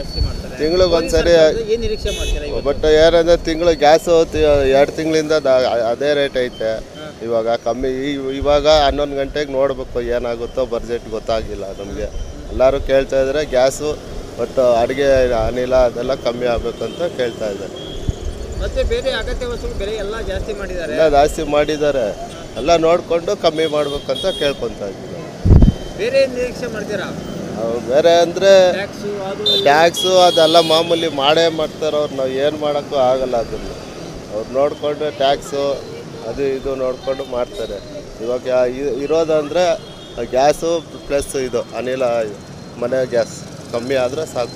ಜಾಸ್ತಿ ಮಾಡ್ತಾರೆ ತಿಂಗ್ಳಿಗೆ ಒಂದ್ಸರಿ ಏನ್ ನಿರೀಕ್ಷೆ ಮಾಡ್ತೀರಾ ಇವತ್ತು ಬಟ್ ಏನಂದ್ರೆ ತಿಂಗಳು ಗ್ಯಾಸು ಎರಡು ತಿಂಗಳಿಂದ ಅದೇ ರೇಟ್ ಐತೆ ಇವಾಗ ಕಮ್ಮಿ ಈ- ಇವಾಗ ಹನ್ನೊಂದು ಗಂಟೆಗೆ ನೋಡ್ಬೇಕು ಏನಾಗುತ್ತೋ ಬಜೆಟ್ ಗೊತ್ತಾಗಿಲ್ಲ ನಮಗೆ ಎಲ್ಲರೂ ಕೇಳ್ತಾ ಇದ್ದಾರೆ ಗ್ಯಾಸು ಬಟ್ ಅಡುಗೆ ಅನಿಲ ಅದೆಲ್ಲ ಕಮ್ಮಿ ಆಗಬೇಕು ಅಂತ ಕೇಳ್ತಾ ಇದ್ದಾರೆ ಮತ್ತೆ ಬೇರೆ ಅಗತ್ಯ ವಸ್ತುಗಳು ಬೆಲೆ ಎಲ್ಲ ಜಾಸ್ತಿ ಮಾಡಿದ್ದಾರೆ ಎಲ್ಲ ಜಾಸ್ತಿ ಮಾಡಿದ್ದಾರೆ ಎಲ್ಲ ನೋಡಿಕೊಂಡು ಕಮ್ಮಿ ಮಾಡ್ಬೇಕಂತ ಕೇಳ್ಕೊತಾ ಇದ್ದೀವಿ ಬೇರೆ ಏನ್ ನಿರೀಕ್ಷೆ ಮಾಡ್ತೀರಾ ಅವ್ರು ಬೇರೆ ಅಂದರೆ ಟ್ಯಾಕ್ಸು ಅದು ಟ್ಯಾಕ್ಸು ಅದೆಲ್ಲ ಮಾಮೂಲಿ ಮಾಡೇ ಮಾಡ್ತಾರೆ ಅವ್ರು ನಾವು ಏನು ಮಾಡೋಕ್ಕೂ ಆಗಲ್ಲ ಅದನ್ನು ಅವ್ರು ನೋಡಿಕೊಂಡು ಟ್ಯಾಕ್ಸು ಅದು ಇದು ನೋಡಿಕೊಂಡು ಮಾಡ್ತಾರೆ ಇವಾಗ ಇ- ಇರೋದಂದರೆ ಗ್ಯಾಸು ಪ್ಲಸ್ ಇದು ಅನಿಲ ಮನೆ ಗ್ಯಾಸ್ ಕಮ್ಮಿ ಆದರೆ ಸಾಕು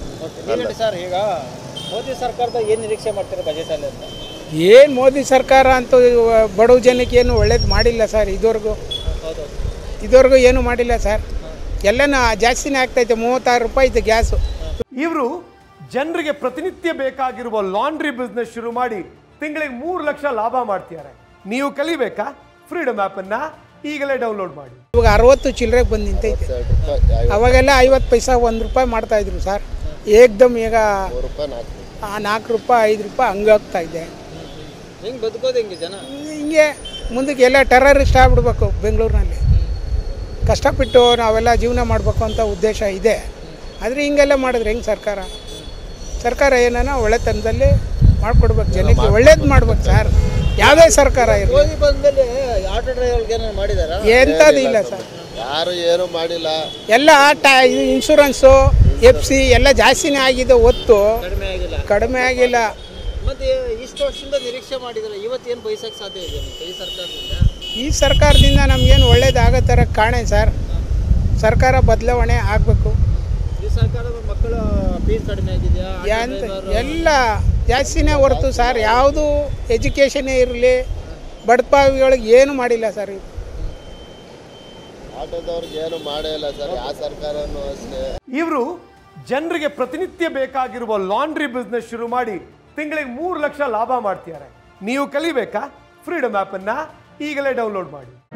ಸರ್ ಈಗ ಮೋದಿ ಸರ್ಕಾರದ ಏನ್ ನಿರೀಕ್ಷೆ ಮಾಡ್ತೀರಾ ಬಜೆಟ್ ಅಲ್ಲಿ ಅಂತ ಏನು ಮೋದಿ ಸರ್ಕಾರ ಅಂತೂ ಬಡವ ಜನಕ್ಕೆ ಏನು ಒಳ್ಳೇದು ಮಾಡಿಲ್ಲ ಸರ್ ಇದುವರೆಗೂ ಹೌದು ಇದುವರೆಗೂ ಏನು ಮಾಡಿಲ್ಲ ಸರ್ ಎಲ್ಲನೂ ಜಾಸ್ತಿನೇ ಆಗ್ತೈತೆ ಮೂವತ್ತಾರು ರೂಪಾಯಿ ಐತೆ ಗ್ಯಾಸು ಇವರು ಜನರಿಗೆ ಪ್ರತಿನಿತ್ಯ ಬೇಕಾಗಿರುವ ಲಾಂಡ್ರಿ ಬಿಸ್ನೆಸ್ ಶುರು ಮಾಡಿ ತಿಂಗಳಿಗೆ ಮೂರು ಲಕ್ಷ ಲಾಭ ಮಾಡ್ತಿದ್ದಾರೆ ನೀವು ಕಲಿಬೇಕಾ ಫ್ರೀಡಮ್ ಆ್ಯಪನ್ನು ಈಗಲೇ ಡೌನ್ಲೋಡ್ ಮಾಡಿ ಇವಾಗ ಅರವತ್ತು ಚಿಲ್ಲರೆಗೆ ಬಂದು ನಿಂತೈತೆ ಎರಡು ರೂಪಾಯಿ ಅವಾಗೆಲ್ಲ ಐವತ್ತು ಪೈಸಾ ಒಂದು ರೂಪಾಯಿ ಮಾಡ್ತಾಯಿದ್ರು ಸರ್ ಏಕ್ದಮ್ ಈಗ ಮೂರು ರೂಪಾಯಿ ನಾಲ್ಕು ಆ ನಾಲ್ಕು ರೂಪಾಯಿ ಐದು ರೂಪಾಯಿ ಹಂಗೆ ಆಗ್ತಾ ಇದೆ ಹೆಂಗ್ ಬದುಕೋದು ಹೆಂಗೆ ಜನ ಹಿಂಗೆ ಮುಂದಕ್ಕೆ ಎಲ್ಲ ಟೆರರಿಸ್ಟ್ ಆಗ್ಬಿಡ್ಬೇಕು ಬೆಂಗಳೂರಿನಲ್ಲಿ ಕಷ್ಟಪಟ್ಟು ನಾವೆಲ್ಲ ಜೀವನ ಮಾಡಬೇಕು ಅಂತ ಉದ್ದೇಶ ಇದೆ ಆದರೆ ಹಿಂಗೆಲ್ಲ ಮಾಡಿದ್ರೆ ಹೆಂಗೆ ಸರ್ಕಾರ ಸರ್ಕಾರ ಏನಾನ ಒಳ್ಳೆತನದಲ್ಲಿ ಮಾಡ್ಕೊಡ್ಬೇಕು ಜನಕ್ಕೆ ಒಳ್ಳೇದು ಮಾಡ್ಬೇಕು ಸರ್ ಯಾವುದೇ ಸರ್ಕಾರ ಇರಲಿ ಮೋದಿ ಬಂದ್ಮೇಲೆ ಆಟೋ ಡ್ರೈವರ್ಗೆ ಏನಾರು ಮಾಡಿದಾರ ಎಂಥದ್ದು ಇಲ್ಲ ಸರ್ ಯಾರು ಏನು ಮಾಡಿಲ್ಲ ಎಲ್ಲ ಟಾ ಇದು ಇನ್ಶೂರೆನ್ಸು ಎಫ್ ಸಿ ಎಲ್ಲ ಜಾಸ್ತಿನೇ ಆಗಿದೆ ಒತ್ತು ಕಡಿಮೆ ಆಗಿಲ್ಲ ಕಡಿಮೆ ಆಗಿಲ್ಲ ಮತ್ತೆ ಇಷ್ಟು ವರ್ಷದಿಂದ ನಿರೀಕ್ಷೆ ಮಾಡಿದ್ರೆ ಇವತ್ತೇನು ಬಯಸಕ್ಕೆ ಸಾಧ್ಯ ಇದೆ ನಿಮ್ಗೆ ಈ ಸರ್ಕಾರದಿಂದ ಈ ಸರ್ಕಾರದಿಂದ ನಮಗೇನು ಒಳ್ಳೇದಾಗೋ ಥರ ಕಾಣೆ ಸರ್ ಸರ್ಕಾರ ಬದಲಾವಣೆ ಆಗಬೇಕು ಈ ಸರ್ಕಾರದ ಮಕ್ಕಳ ಫೀಸ್ ಕಡಿಮೆ ಆಗಿದೆಯಾ ಆಟೋ ಎಂತ driver- ಎಲ್ಲ ಜಾಸ್ತಿನೇ ಹೊರತು ಸರ್ ಯಾವುದು ಎಜುಕೇಷನ್ನೇ ಇರಲಿ ಬಡಪಾವಿಗಳಿಗೆ ಏನು ಮಾಡಿಲ್ಲ ಸರ್ ಇವ್ರು ಆಟೋದವ್ರಿಗೆ ಏನು ಮಾಡೇ ಇಲ್ಲ ಸರ್ ಯಾವ ಸರ್ಕಾರನೂ ಅಷ್ಟೇ ಇವರು ಜನರಿಗೆ ಪ್ರತಿನಿತ್ಯ ಬೇಕಾಗಿರುವ ಲಾಂಡ್ರಿ ಬಿಸ್ನೆಸ್ ಶುರು ಮಾಡಿ ತಿಂಗಳಿಗೆ ಮೂರು ಲಕ್ಷ ಲಾಭ ಮಾಡ್ತಿದ್ದಾರೆ ನೀವು ಕಲಿಬೇಕಾ ಫ್ರೀಡಮ್ ಆ್ಯಪನ್ನು ಈಗಲೇ ಡೌನ್ಲೋಡ್ ಮಾಡಿ